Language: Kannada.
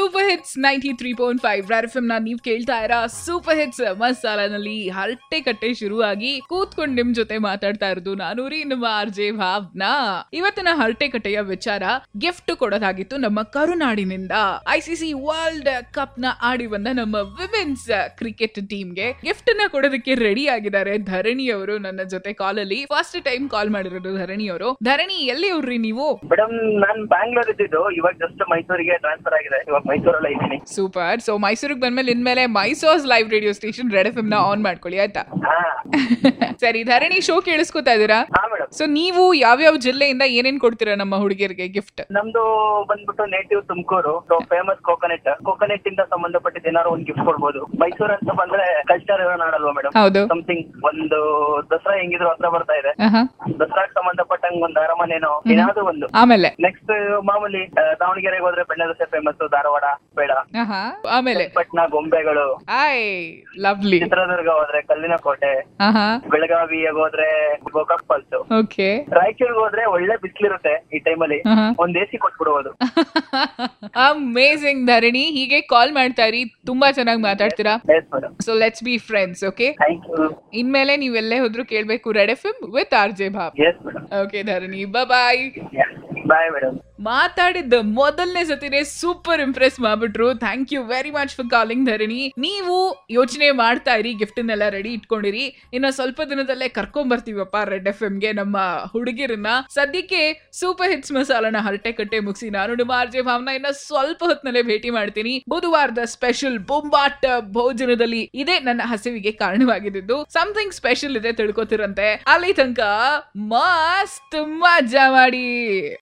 Super hits ninety three point five ರಾರ್ ಎಫ್ ನ ನೀವ್ ಕೇಳ್ತಾ ಇರ ಸೂಪರ್ ಹಿಟ್ಸ್ ಮಸಾಲಾನಲ್ಲಿ ಹರಟೆ ಕಟ್ಟೆ ಶುರುವಾಗಿ ಕೂತ್ಕೊಂಡು ನಿಮ್ ಜೊತೆ ಮಾತಾಡ್ತಾ ಇರೋದು ನಾನು ರೀ ನಿಮ್ಮ ಆರ್ ಜೆ ಭಾವ್ನಾ ಇವತ್ತಿನ ಹರಟೆ ಕಟ್ಟೆಯ ವಿಚಾರ ಗಿಫ್ಟ್ ಕೊಡೋದಾಗಿತ್ತು ನಮ್ಮ ಕರುನಾಡಿನಿಂದ I C C world cup ನ ಆಡಿ ಬಂದ ನಮ್ಮ ವಿಮೆನ್ಸ್ ಕ್ರಿಕೆಟ್ ಟೀಮ್ಗೆ ಗಿಫ್ಟ್ ನ ಕೊಡೋದಕ್ಕೆ ರೆಡಿ ಆಗಿದ್ದಾರೆ ಧರಣಿ ಅವರು ನನ್ನ ಜೊತೆ ಕಾಲ್ ಅಲ್ಲಿ ಫಸ್ಟ್ ಟೈಮ್ ಕಾಲ್ ಮಾಡಿರೋದು ಧರಣಿ ಅವರು ಧರಣಿ ಎಲ್ಲಿ ಅವ್ರಿ ನೀವು ಮೇಡಮ್ ನಾನ್ ಬ್ಯಾಂಗ್ಳೂರ್ ಇದ್ದಿದ್ದು ಇವಾಗ ಜಸ್ಟ್ ಮೈಸೂರಿಗೆ ಟ್ರಾನ್ಸ್ಫರ್ ಆಗಿದೆ ಇವಾಗ ಮೈಸೂರಲ್ಲೇ ಇದ್ದೀನಿ ಸೂಪರ್ ಸೊ ಮೈಸೂರಿಗೆ ಬಂದ್ಮೇಲೆ ಇನ್ಮೇಲೆ Mysore's live radio station red F ನ ಆನ್ ಮಾಡ್ಕೊಳ್ಳಿ ಆಯ್ತಾ ಹಾ ಸರಿ ಧರಣಿ ಶೋ ಕೇಳಿಸ್ಕೊತಾ ಇದೀರಾ ಹಾ ಮೇಡಮ್ ಸೊ ನೀವು ಯಾವ್ಯಾವ ಜಿಲ್ಲೆಯಿಂದ ಏನೇನ್ ಕೊಡ್ತೀರಾ ನಮ್ಮ ಹುಡುಗಿಯರಿಗೆ ಗಿಫ್ಟ್ ನಮ್ದು ಬಂದ್ಬಿಟ್ಟು ನೇಟಿವ್ Tumakuru so famous coconut coconut ಇಂದ ಸಂಬಂಧಪಟ್ಟಿದ್ದು ಏನಾದ್ರು ಒಂದ್ ಗಿಫ್ಟ್ ಕೊಡ್ಬೋದು ಮೈಸೂರು ಅಂತ ಬಂದ್ರೆ ಕಲ್ಚರ್ ನಾಡಲ್ವಾ ಮೇಡಮ್ ಹೌದು ಸಮಥಿಂಗ್ ಒಂದು ದಸರಾ ಹೆಂಗಿದ್ರು ಹತ್ರ ಬರ್ತಾ ಇದೆ ಆಹಾ. ದಸರಾಗ್ ಸಂಬಂಧಪಟ್ಟಂಗ್ ಒಂದು ಅರಮನೆನೋ ಏನಾದ್ರು ಒಂದು ಆಮೇಲೆ ನೆಕ್ಸ್ಟ್ ಮಾಮೂಲಿ ಆ, ದಾವಣಗೆರೆಗೆ ಹೋದ್ರೆ ಬೆಣ್ಣೆ ದೋಸೆ ಫೇಮಸ್ ಧಾರವಾಡ ಬೇಡ ಆಹಾ. ಆಮೇಲೆ ಪಟ್ನ ಗೊಂಬೆಗಳು ಆಯ್ ಲವ್ಲಿ ಚಿತ್ರದುರ್ಗ ಹೋದ್ರೆ ಕಲ್ಲಿನ ಕೋಟೆ ಆಹಾ ಬೆಳಗಾವಿಗೆ ಹೋದ್ರೆ ಗೋಕಾಕ್ ಫಾಲ್ಸ್ ಓಕೆ ರಾಯಚೂರ್ಗೆ ಹೋದ್ರೆ ಒಳ್ಳೆ ಬಿಸಿಲಿರುತ್ತೆ ಈ ಟೈಮಲ್ಲಿ ಆಹಾ. ಒಂದ್ ಎಸಿ ಕೊಟ್ಬಿಡ್ಬೋದು ಅಮೇಸಿಂಗ್ ಧರಣಿ ಹೀಗೆ ಕಾಲ್ ಮಾಡ್ತಾ ಇರಿ ತುಂಬಾ ಚೆನ್ನಾಗಿ ಮಾತಾಡ್ತೀರಾ yes madam so let's be friends okay thank you ಇನ್ಮೇಲೆ ನೀವೆಲ್ಲೇ ಹೋದ್ರು ಕೇಳ್ಬೇಕು red F M with R J Bhav yes madam okay Dharani bye bye madam ಮಾತಾಡಿದ್ದ ಮೊದಲನೇ ಸತಿನೇ ಸೂಪರ್ ಇಂಪ್ರೆಸ್ ಮಾಡ್ಬಿಟ್ರು thank you very much for calling Dharani ನೀವು ಯೋಚನೆ ಮಾಡ್ತಾ ಇರಿ ಗಿಫ್ಟನ್ನೆಲ್ಲ ರೆಡಿ ಇಟ್ಕೊಂಡಿರಿ ಇನ್ನ ಸ್ವಲ್ಪ ದಿನದಲ್ಲೇ ಕರ್ಕೊಂಡ್ ಬರ್ತೀವಪ್ಪ ರೆಡ್ ಎಫ್ ಗೆ ನಮ್ಮ ಹುಡುಗಿರನ್ನ ಸದ್ಯಕ್ಕೆ ಸೂಪರ್ ಹಿಟ್ಸ್ ಮಸಾಲನ ಹರಟೆ ಕಟ್ಟೆ ಮುಗಿಸಿ ನಾನು ನಿಮ್ಮ ಆರ್ ಜೆ ಭಾವನ ಇನ್ನ ಸ್ವಲ್ಪ ಹೊತ್ತಿನಲ್ಲೇ ಭೇಟಿ ಮಾಡ್ತೀನಿ ಬುಧವಾರದ ಸ್ಪೆಷಲ್ ಬೊಂಬಾಟ್ ಭೋಜನದಲ್ಲಿ ಇದೇ ನನ್ನ ಹಸಿವಿಗೆ ಕಾರಣವಾಗಿದ್ದು ಸಮಥಿಂಗ್ ಸ್ಪೆಷಲ್ ಇದೆ ತಿಳ್ಕೊತಿರಂತೆ ಅಲ್ಲಿ ತನಕ ಮಸ್ತ್ ಮಜಾ ಮಾಡಿ